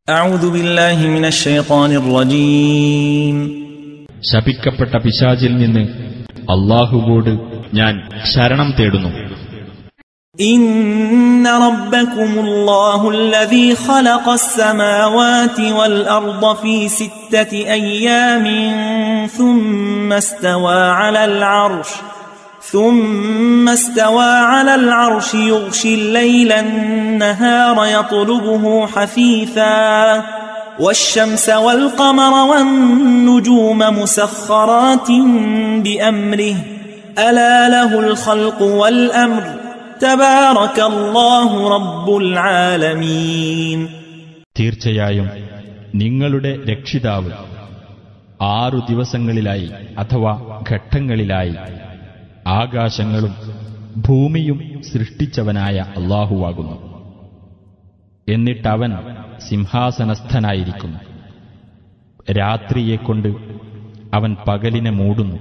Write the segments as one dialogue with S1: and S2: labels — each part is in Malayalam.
S1: أعوذ بالله من الشيطان الرجيم
S2: ശപിക്കപ്പെട്ട പിശാചിൽ നിന്ന് അള്ളാഹുവോട് ഞാൻ ശരണം തേടുന്നു
S1: إن ربكم الله الذي خلق السماوات والأرض في ستة أيام ثم استوى على العرش ثم استوى على العرش يغشي الليل النهار يطلبه حثيثا والشمس والقمر والنجوم مسخرات بأمره ألا له الخلق والأمر تبارك الله رب العالمين
S2: തീർച്ചയായും നിങ്ങളുടെ രക്ഷിതാവ് ആറു ദിവസങ്ങളിലായി അഥവാ ഘട്ടങ്ങളിലായി ആകാശങ്ങളും ഭൂമിയും സൃഷ്ടിച്ചവനായ അള്ളാഹുവാകുന്നു എന്നിട്ടവൻ സിംഹാസനസ്ഥനായിരിക്കുന്നു രാത്രിയെക്കൊണ്ട് അവൻ പകലിനെ മൂടുന്നു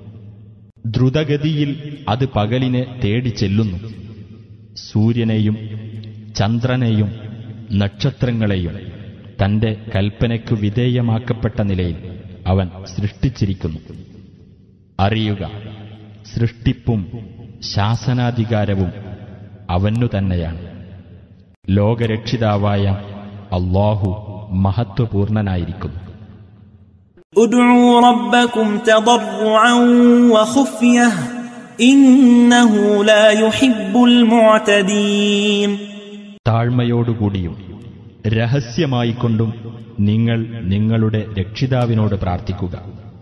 S2: ദ്രുതഗതിയിൽ അത് പകലിനെ തേടി ചെല്ലുന്നു സൂര്യനെയും ചന്ദ്രനെയും നക്ഷത്രങ്ങളെയും തന്റെ കൽപ്പനയ്ക്കു വിധേയമാക്കപ്പെട്ട നിലയിൽ അവൻ സൃഷ്ടിച്ചിരിക്കുന്നു അറിയുക സൃഷ്ടിപ്പും ശാസനാധികാരവും അവനു തന്നെയാണ് ലോകരക്ഷിതാവായ അള്ളാഹു മഹത്വപൂർണനായിരിക്കുന്നു
S1: ادعوا ربكم تضرعا وخفية إنه لا يحب المعتدين
S2: താഴ്മയോടുകൂടിയും രഹസ്യമായിക്കൊണ്ടും നിങ്ങൾ നിങ്ങളുടെ രക്ഷിതാവിനോട് പ്രാർത്ഥിക്കുക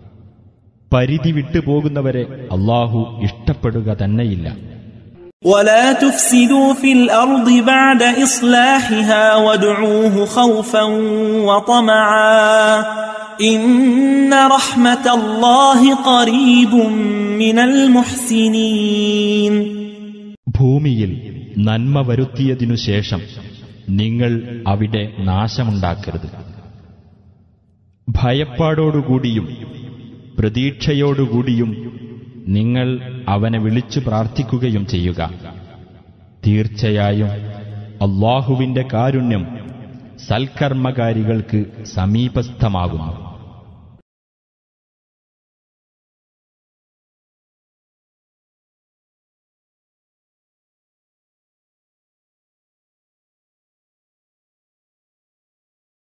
S2: പരിധി വിട്ടുപോകുന്നവരെ അള്ളാഹു ഇഷ്ടപ്പെടുക തന്നെയില്ല
S1: ولا تفسدوا في الأرض بعد إصلاحها وادعوه خوفا وطمعا إن رحمة الله قريب من المحسنين
S2: ഭൂമിയിൽ നന്മ വരുത്തിയതിനു ശേഷം നിങ്ങൾ അവിടെ നാശമുണ്ടാക്കരുത് ഭയപ്പാടോടുകൂടിയും പ്രതീക്ഷയോടുകൂടിയും നിങ്ങൾ അവനെ വിളിച്ചു പ്രാർത്ഥിക്കുകയും ചെയ്യുക തീർച്ചയായും അള്ളാഹുവിന്റെ കാരുണ്യം സൽക്കർമ്മകാരികൾക്ക് സമീപസ്ഥമാകുന്നു